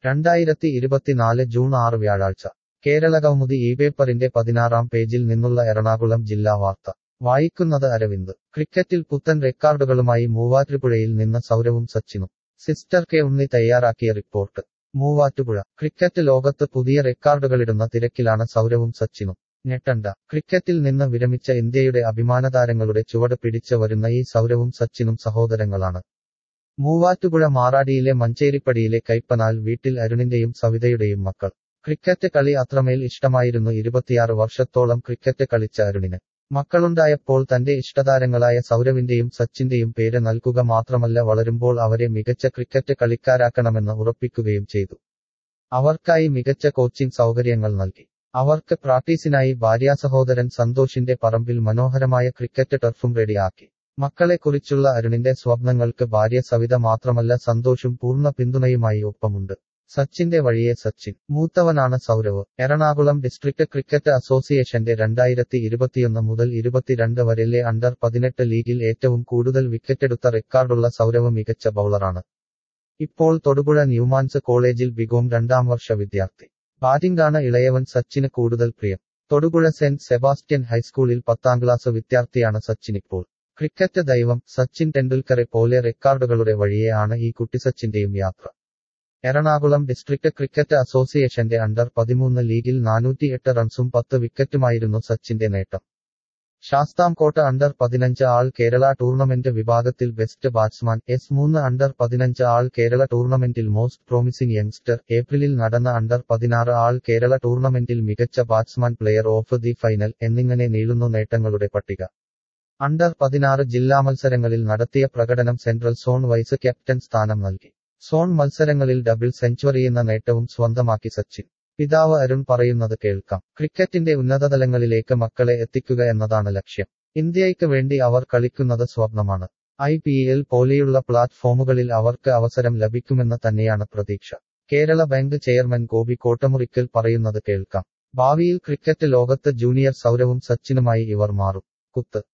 രണ്ടായിരത്തി ഇരുപത്തിനാല് ജൂൺ ആറ് വ്യാഴാഴ്ച കേരളകൗമുദി ഈ പേപ്പറിന്റെ പതിനാറാം പേജിൽ നിന്നുള്ള എറണാകുളം ജില്ലാ വാർത്ത വായിക്കുന്നത് അരവിന്ദ് ക്രിക്കറ്റിൽ പുത്തൻ റെക്കോർഡുകളുമായി മൂവാറ്റുപുഴയിൽ നിന്ന് സൗരവും സച്ചിനും സിസ്റ്റർ കെ ഉണ്ണി തയ്യാറാക്കിയ റിപ്പോർട്ട് മൂവാറ്റുപുഴ ക്രിക്കറ്റ് ലോകത്ത് പുതിയ റെക്കോർഡുകളിടുന്ന തിരക്കിലാണ് സൗരവും സച്ചിനും ഞെട്ടണ്ട ക്രിക്കറ്റിൽ നിന്ന് വിരമിച്ച ഇന്ത്യയുടെ അഭിമാനതാരങ്ങളുടെ ചുവട് പിടിച്ച് വരുന്ന ഈ സൗരവും സച്ചിനും സഹോദരങ്ങളാണ് മൂവാറ്റുപുഴ മാറാടിയിലെ മഞ്ചേരിപ്പടിയിലെ കൈപ്പനാൽ വീട്ടിൽ അരുണിന്റെയും സവിതയുടെയും മക്കൾ ക്രിക്കറ്റ് കളി അത്രമേൽ ഇഷ്ടമായിരുന്നു ഇരുപത്തിയാറ് വർഷത്തോളം ക്രിക്കറ്റ് കളിച്ച അരുണിന് മക്കളുണ്ടായപ്പോൾ തന്റെ ഇഷ്ടതാരങ്ങളായ സൗരവിന്റെയും സച്ചിന്റെയും പേര് നൽകുക മാത്രമല്ല വളരുമ്പോൾ അവരെ മികച്ച ക്രിക്കറ്റ് കളിക്കാരാക്കണമെന്ന് ഉറപ്പിക്കുകയും ചെയ്തു അവർക്കായി മികച്ച കോച്ചിംഗ് സൗകര്യങ്ങൾ നൽകി അവർക്ക് പ്രാക്ടീസിനായി ഭാര്യാസഹോദരൻ സന്തോഷിന്റെ പറമ്പിൽ മനോഹരമായ ക്രിക്കറ്റ് ടർഫും റെഡിയാക്കി മക്കളെക്കുറിച്ചുള്ള അരുണിന്റെ സ്വപ്നങ്ങൾക്ക് ഭാര്യ സവിത മാത്രമല്ല സന്തോഷും പൂർണ്ണ പിന്തുണയുമായി ഒപ്പമുണ്ട് സച്ചിന്റെ വഴിയെ സച്ചിൻ മൂത്തവനാണ് സൗരവ് എറണാകുളം ഡിസ്ട്രിക്ട് ക്രിക്കറ്റ് അസോസിയേഷന്റെ രണ്ടായിരത്തി ഇരുപത്തിയൊന്ന് മുതൽ ഇരുപത്തിരണ്ട് വരെയിലെ അണ്ടർ പതിനെട്ട് ലീഗിൽ ഏറ്റവും കൂടുതൽ വിക്കറ്റെടുത്ത റെക്കോർഡുള്ള സൗരവ് മികച്ച ബൌളറാണ് ഇപ്പോൾ തൊടുപുഴ ന്യൂമാൻസ് കോളേജിൽ ബികോം രണ്ടാം വർഷ വിദ്യാർത്ഥി ബാറ്റിംഗാണ് ഇളയവൻ സച്ചിന് കൂടുതൽ പ്രിയം തൊടുപുഴ സെന്റ് സെബാസ്റ്റ്യൻ ഹൈസ്കൂളിൽ പത്താം ക്ലാസ് വിദ്യാർത്ഥിയാണ് സച്ചിൻ ഇപ്പോൾ ക്രിക്കറ്റ് ദൈവം സച്ചിൻ ടെണ്ടുൽക്കറെ പോലെ റെക്കോർഡുകളുടെ വഴിയെ ആണ് ഈ കുട്ടി സച്ചിന്റെയും യാത്ര എറണാകുളം ഡിസ്ട്രിക്ട് ക്രിക്കറ്റ് അസോസിയേഷന്റെ അണ്ടർ പതിമൂന്ന് ലീഗിൽ നാനൂറ്റിയെട്ട് റൺസും പത്ത് വിക്കറ്റുമായിരുന്നു സച്ചിന്റെ നേട്ടം ശാസ്താംകോട്ട അണ്ടർ പതിനഞ്ച് ആൾ കേരള ടൂർണമെന്റ് വിഭാഗത്തിൽ ബെസ്റ്റ് ബാറ്റ്സ്മാൻ എസ് മൂന്ന് അണ്ടർ പതിനഞ്ച് ആൾ കേരള ടൂർണമെന്റിൽ മോസ്റ്റ് പ്രോമിസിംഗ് യങ്സ്റ്റർ ഏപ്രിലിൽ നടന്ന അണ്ടർ പതിനാറ് ആൾ കേരള ടൂർണമെന്റിൽ മികച്ച batsman player of the final എന്നിങ്ങനെ നീളുന്നു നേട്ടങ്ങളുടെ പട്ടിക അണ്ടർ പതിനാറ് ജില്ലാ മത്സരങ്ങളിൽ നടത്തിയ പ്രകടനം സെൻട്രൽ സോൺ വൈസ് ക്യാപ്റ്റൻ സ്ഥാനം നൽകി സോൺ മത്സരങ്ങളിൽ ഡബിൾ സെഞ്ചുറിയെന്ന നേട്ടവും സ്വന്തമാക്കി സച്ചിൻ പിതാവ് അരുൺ പറയുന്നത് കേൾക്കാം ക്രിക്കറ്റിന്റെ ഉന്നതതലങ്ങളിലേക്ക് മക്കളെ എത്തിക്കുക എന്നതാണ് ലക്ഷ്യം ഇന്ത്യയ്ക്ക് വേണ്ടി അവർ കളിക്കുന്നത് സ്വപ്നമാണ് ഐ പി എൽ പോലെയുള്ള പ്ലാറ്റ്ഫോമുകളിൽ അവർക്ക് അവസരം ലഭിക്കുമെന്ന് തന്നെയാണ് പ്രതീക്ഷ കേരള ബാങ്ക് ചെയർമാൻ ഗോപി കോട്ടമുറിക്കൽ പറയുന്നത് കേൾക്കാം ഭാവിയിൽ ക്രിക്കറ്റ് ലോകത്ത് ജൂനിയർ സൗരവും സച്ചിനുമായി ഇവർ മാറും കുത്ത്